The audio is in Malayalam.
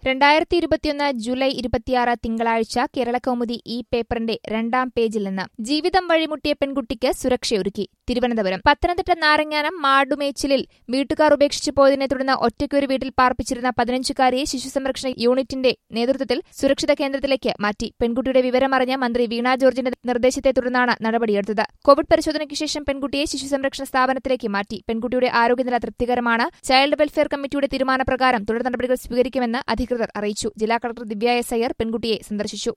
രണ്ടായിരത്തി ഇരുപത്തിയൊന്ന് ജൂലൈ ഇരുപത്തിയാറ് തിങ്കളാഴ്ച കേരളകൗമുദി ഈ പേപ്പറിന്റെ രണ്ടാം പേജിൽ നിന്ന് ജീവിതം വഴിമുട്ടിയ പെൺകുട്ടിക്ക് സുരക്ഷയൊരുക്കി തിരുവനന്തപുരം പത്തനംതിട്ട നാരങ്ങാനം മാടുമേച്ചിലിൽ വീട്ടുകാർ ഉപേക്ഷിച്ചു പോയതിനെ തുടർന്ന് ഒറ്റയ്ക്കൊരു വീട്ടിൽ പാർപ്പിച്ചിരുന്ന പതിനഞ്ചുകാരിയെ ശിശുസംരക്ഷണ യൂണിറ്റിന്റെ നേതൃത്വത്തിൽ സുരക്ഷിത കേന്ദ്രത്തിലേക്ക് മാറ്റി പെൺകുട്ടിയുടെ വിവരമറിഞ്ഞ മന്ത്രി വീണ ജോർജിന്റെ നിർദ്ദേശത്തെ തുടർന്നാണ് നടപടിയെടുത്തത് കോവിഡ് പരിശോധനയ്ക്ക് ശേഷം പെൺകുട്ടിയെ ശിശുസംരക്ഷണ സ്ഥാപനത്തിലേക്ക് മാറ്റി പെൺകുട്ടിയുടെ ആരോഗ്യനില തൃപ്തികരമാണ് ചൈൽഡ് വെൽഫെയർ കമ്മിറ്റിയുടെ തീരുമാനപ്രകാരം തുടർ നടപടികൾ സ്വീകരിക്കുമെന്ന് അധികൃതർ അറിയിച്ചു ജില്ലാ കളക്ടർ ദിവ്യ എസ് അയ്യർ പെൺകുട്ടിയെ സന്ദർശിച്ചു